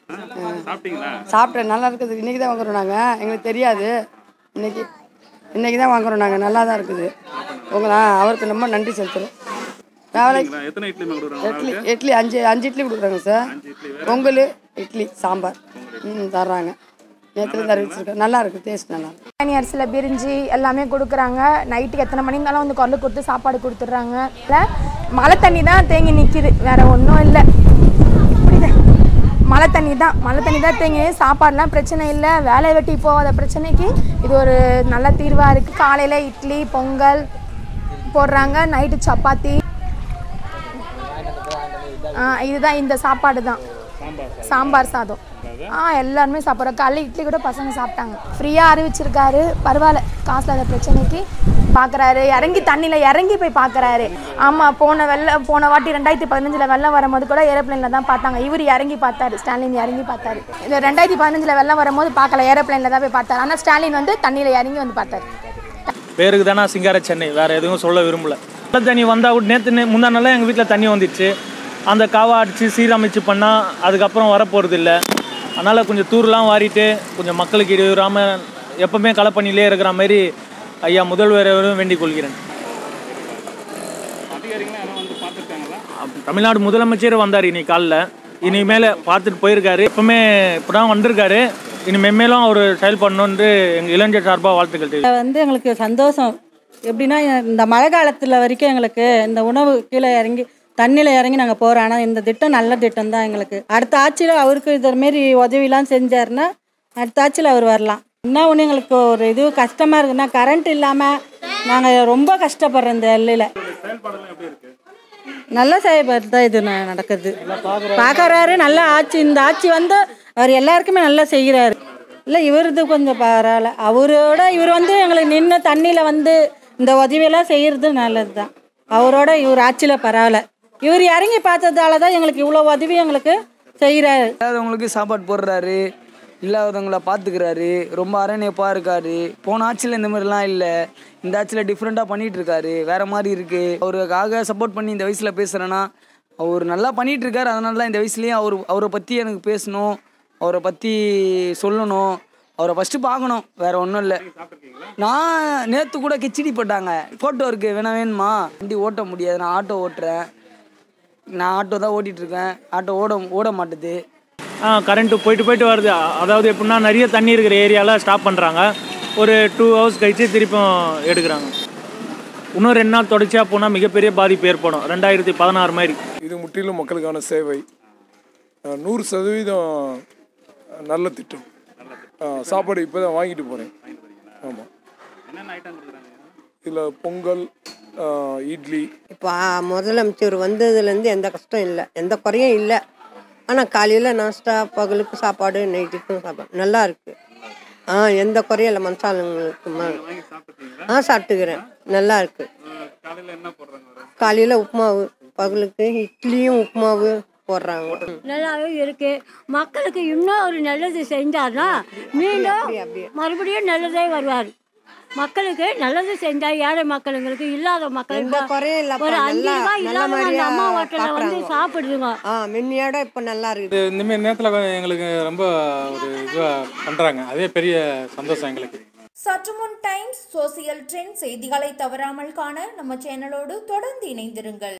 சாப்பிட்டீங்களா சாப்பிட்டேன் நல்லா இருக்குது இன்றைக்கி தான் வாங்குறோம் நாங்கள் எங்களுக்கு தெரியாது இன்னைக்கு இன்னைக்கு தான் வாங்குறோம் நாங்கள் நல்லா தான் இருக்குது உங்களா அவருக்கு ரொம்ப நன்றி செலுத்துகிறோம் வேலை சரிங்களா? எத்தனை இட்லி கொடுக்குறாங்க இட்லி இட்லி அஞ்சு அஞ்சு இட்லி கொடுக்குறாங்க சார் பொங்கல் இட்லி சாம்பார் ம் தர்றாங்க நேற்றுலேருந்து அறிவிச்சிருக்கேன் நல்லா இருக்குது டேஸ்ட் நல்லா இருக்கு தனி அரிசியில் பிரிஞ்சு எல்லாமே கொடுக்குறாங்க நைட்டுக்கு எத்தனை மணி இருந்தாலும் வந்து குரல் கொடுத்து சாப்பாடு கொடுத்துட்றாங்க இல்லை மழை தண்ணி தான் தேங்கி நிற்கிது வேற ஒன்றும் இல்லை புரியுது மழை தண்ணி தான் மழை தண்ணி தான் தேங்கி சாப்பாடுலாம் பிரச்சனை இல்லை வேலை வெட்டி போகாத பிரச்சனைக்கு இது ஒரு நல்ல தீர்வாக இருக்குது காலையில் இட்லி பொங்கல் போடுறாங்க நைட்டு சப்பாத்தி ஆ இதுதான் இந்த சாப்பாடு தான் சாம்பார் சாதம் ஆ எல்லாருமே சாப்பிட்றோம் காலைல இட்லி கூட பசங்க சாப்பிட்டாங்க ஃப்ரீயாக அறிவிச்சிருக்காரு பரவாயில்ல காசு இல்லாத பிரச்சனைக்கு பார்க்குறாரு இறங்கி தண்ணியில் இறங்கி போய் பார்க்குறாரு ஆமாம் போன வெள்ளம் போன வாட்டி ரெண்டாயிரத்தி பதினஞ்சில் வெள்ளம் வரும்போது கூட ஏரோப்ளேனில் தான் பார்த்தாங்க இவர் இறங்கி பார்த்தாரு ஸ்டாலின் இறங்கி பார்த்தாரு இந்த ரெண்டாயிரத்தி பதினஞ்சில் வெள்ளம் வரும்போது பார்க்கல ஏரோப்ளேனில் தான் போய் பார்த்தாரு ஆனால் ஸ்டாலின் வந்து தண்ணியில் இறங்கி வந்து பார்த்தாரு பேருக்கு தானே சிங்கார சென்னை வேறு எதுவும் சொல்ல விரும்பல நல்ல தண்ணி வந்தால் கூட நேற்று முந்தா நாளே எங்கள் வீட்டில் தண்ணி வந்துடுச்சு அந்த காவா அடித்து சீரமைச்சு பண்ணால் அதுக்கப்புறம் வரப்போகிறது இல்லை அதனால் கொஞ்சம் தூர்லாம் வாரிட்டு கொஞ்சம் மக்களுக்கு இடையூறாமல் எப்பவுமே களப்பணியிலே இருக்கிற மாதிரி ஐயா முதல்வரையும் வேண்டிக் கொள்கிறேன் அதிகாரிகளாம் யாரும் வந்து பார்த்துருக்காங்களா அப்ப தமிழ்நாடு முதலமைச்சர் வந்தார் இன்னைக்கு காலைல இனிமேல் பார்த்துட்டு போயிருக்காரு எப்பவுமே இப்போ தான் வந்திருக்காரு இனி மென்மேலும் அவர் செயல்படணுன்ட்டு எங்கள் இளைஞர் சார்பாக வாழ்த்துக்கள் தெரிவிக்கிறேன். இதுல வந்து எங்களுக்கு சந்தோஷம் எப்படின்னா இந்த மழை காலத்தில் வரைக்கும் எங்களுக்கு இந்த உணவு கீழே இறங்கி தண்ணியில் இறங்கி நாங்கள் போகிறோம் ஆனால் இந்த திட்டம் நல்ல திட்டம் தான் எங்களுக்கு அடுத்த ஆட்சியில் அவருக்கு இது மாரி உதவிலாம் செஞ்சாருன்னா அடுத்த ஆட்சியில் அவர் வரலாம் என்ன ஒன்று எங்களுக்கு ஒரு இது கஷ்டமாக இருக்குன்னா கரண்ட் இல்லாமல் நாங்கள் ரொம்ப கஷ்டப்படுறோம் இந்த எல்லையில் நல்ல செயல்பாடு தான் இது ந- நடக்குது பார்க்கறாரு நல்ல ஆட்சி இந்த ஆட்சி வந்து அவர் எல்லாருக்குமே நல்லா செய்கிறாரு இல்லை இவரது கொஞ்சம் பரவாயில்ல அவரோட இவர் வந்து எங்களுக்கு நின்று தண்ணியில் வந்து இந்த உதவியெல்லாம் செய்கிறது நல்லது தான் அவரோட இவர் ஆட்சியில் பரவாயில்ல இவர் இறங்கி பார்த்ததால தான் எங்களுக்கு இவ்வளோ உதவி எங்களுக்கு செய்கிறாரு இல்லாதவங்களுக்கு சாப்பாடு போடுறாரு இல்லாதவங்கள பார்த்துக்கிறாரு ரொம்ப அரணியப்பாக இருக்காரு போன ஆட்சியில் இந்த மாதிரிலாம் இல்லை இந்த ஆட்சியில் டிஃப்ரெண்ட்டாக பண்ணிட்டு இருக்காரு வேற மாதிரி இருக்கு அவருக்காக சப்போர்ட் பண்ணி இந்த வயசில் பேசுகிறேன்னா அவர் நல்லா பண்ணிட்டு இருக்காரு அதனால தான் இந்த வயசுலேயும் அவர் அவரை பற்றி எனக்கு பேசணும் அவரை பற்றி சொல்லணும் அவரை ஃபஸ்ட்டு பார்க்கணும் வேற ஒன்றும் இல்லை நான் நேற்று கூட கிச்சடி போட்டாங்க ஃபோட்டோ இருக்குது வேணா வேணுமா வண்டி ஓட்ட முடியாது நான் ஆட்டோ ஓட்டுறேன் நான் ஆட்டோ தான் ஓட்டிட்டு இருக்கேன் ஆட்டோ ஓட ஓட மாட்டுது ஆ கரண்ட்டு போயிட்டு போயிட்டு வருது அ- அதாவது எப்படின்னா நிறைய தண்ணி இருக்கிற ஏரியாவில் ஸ்டாப் பண்ணுறாங்க ஒரு டூ ஹவர்ஸ் கழிச்சு திருப்பியும் எடுக்கிறாங்க இன்னும் ரெண்டு நாள் தொடர்ச்சியாக போனால் மிகப்பெரிய பாதிப்பு ஏற்படும் ரெண்டாயிரத்தி பதினாறு மாதிரி இது முற்றிலும் மக்களுக்கான சேவை அஹ், நூறு சதவீதம் நல்ல திட்டம் அஹ், சாப்பாடு இப்போ தான் வாங்கிட்டு போகிறேன் ஆமாம் என்னென்ன ஐட்டம் கொடுக்குறாங்க இதில் பொங்கல் அஹ், இட்லி இப்போ முதலமைச்சர் வந்ததுலேருந்து எந்த கஷ்டம் இல்லை எந்த குறையும் இல்லை ஆனால் காலையில் நாஸ்டா பகலுக்கு சாப்பாடு நைட்டுக்கும் சாப்பாடு நல்லா இருக்கு ஆ எந்த குறையும் இல்லை மனசாளுங்களுக்கு ம ஆ சாப்பிட்டுக்கிறேன் நல்லா இருக்கு காலையில் என்ன போடுறாங்க ஒரு காலையில் உப்புமாவு பகலுக்கு இட்லியும் உப்புமாவு போடுறாங்க நல்லாவே இருக்கு மக்களுக்கு இன்னும் ஒரு நல்லது செஞ்சார்னா மீண்டும் மறுபடியும் நல்லதே வருவார் மக்களுக்கு நல்லது செஞ்சா ஏழை மக்களுங்களுக்கு இல்லாத எந்த மக்களுக்கு குறையும் இல்லைப்பா ஒரு அஞ்சு நல்லா ரூபாய் நல்ல இல்லாத அந்த மாதிரியா அம்மா ஹோட்டல்ல வந்து பார்க்குறாங்க சாப்பிடுதுங்க ஆ மின்னியோட இப்போ நல்லா இருக்குது இந்தமாரி நேரத்தில் எங்களுக்கு ரொம்ப ஒரு இதுவாக பண்ணுறாங்க அதே பெரிய சந்தோஷம் எங்களுக்கு சற்றுமுன் டைம்ஸ் சோசியல் ட்ரெண்ட் செய்திகளை தவறாமல் காண நம்ம சேனலோடு தொடர்ந்து இணைந்திருங்கள்